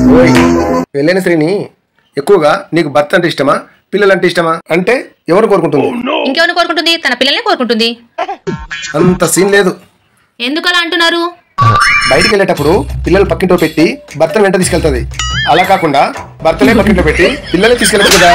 ఓయ్ పెళ్ళైన స్త్రీని ఎక్కువగా నీకు భర్త అంటే ఇష్టమా పిల్లలంటే ఇష్టమా అంటే ఎవరు కోరుకుంటుంది ఇంకెవరిని కోరుకుంటుంది తన పిల్లల్ని కోరుకుంటుంది అంత సీన్ లేదు ఎందుకు అలా అంటున్నారు బయటికి వెళ్ళేటప్పుడు పిల్లలు పక్కింటో పెట్టి భర్తను వెంట తీసుకెళ్తుంది అలా కాకుండా భర్తనే పక్కింటో పెట్టి పిల్లలే తీసుకెళ్ళచ్చు కదా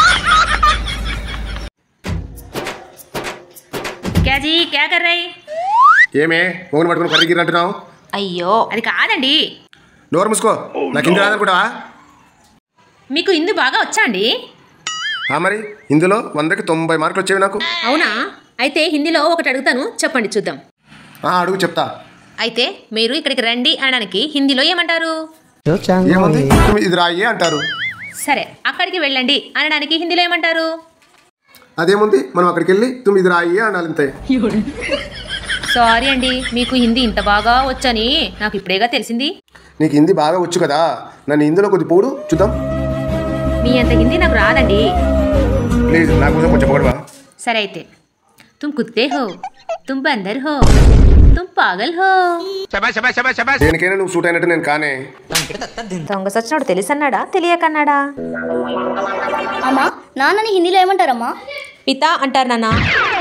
క్యాజీ క్యా కర్ రై ఏమే మోగన్ పట్టుకుని కర్రీగిరి అంటున్నావు అయ్యో అది కాదండి నోరు మూసుకో నాకు ఇంత రాదనుకుంటావా మీకు ఇందు బాగా వచ్చా అండి ఆ మరి ఇందులో వందకి తొంభై మార్కులు వచ్చేవి నాకు అవునా అయితే హిందీలో ఒకటి అడుగుతాను చెప్పండి చూద్దాం ఆ, అడుగు చెప్తా అయితే మీరు ఇక్కడికి రండి అనడానికి హిందీలో ఏమంటారు ఏముంది "తుమ్ ఇది రాయే అంటారు సరే అక్కడికి వెళ్ళండి అనడానికి హిందీలో ఏమంటారు అదేముంది మనం అక్కడికి వెళ్ళి తుమ్ ఇది రాయే అనాలి అంతే సారీ అండి మీకు హిందీ ఇంత బాగా వచ్చని నాకు ఇప్పుడేగా తెలిసింది నీకు హిందీ బాగా వచ్చు కదా నన్ను ఇందులో కొద్ది పోడు చూద్దాం మీ అంత హిందీ నాకు రాదండి ప్లీజ్ నా కోసం కొంచెం పొగడవా సరే అయితే తుమ్ కుత్తే హో తుమ్ బందర్ హో తుమ్ పాగల్ హో దేనికైనా నువ్వు సూట్ అయినట్టు నేను కానే దొంగ సచ్చినోడు తెలుసన్నాడా తెలియకన్నాడా అమ్మా నాన్నని హిందీలో ఏమంటారమ్మా పిత అంటారు నాన్న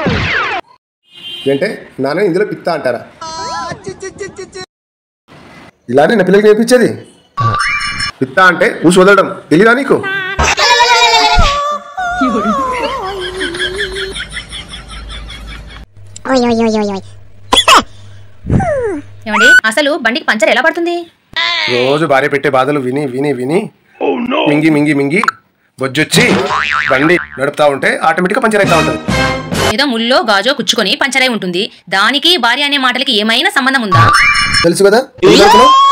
ఏంటే నాన్న ఇందులో పిత్త అంటారా ఇలానే నా పిల్లలకి నేర్పించేది పిత్త అంటే ఊసి వదలడం తెలీదా నీకు ఏమండి అసలు బండికి పంచర్ ఎలా పడుతుంది రోజు భార్య పెట్టే బాధలు విని విని విని మింగి మింగి మింగి బొజ్జొచ్చి బండి నడుపుతా ఉంటే ఆటోమేటిక్గా పంచర్ అవుతా ఉంటుంది ఏదో ముల్లో గాజో కుచ్చుకొని పంచర్ అయి ఉంటుంది దానికి భార్య అనే మాటలకి ఏమైనా సంబంధం ఉందా తెలుసు కదా ఎందుకు అనుకున్నావ్?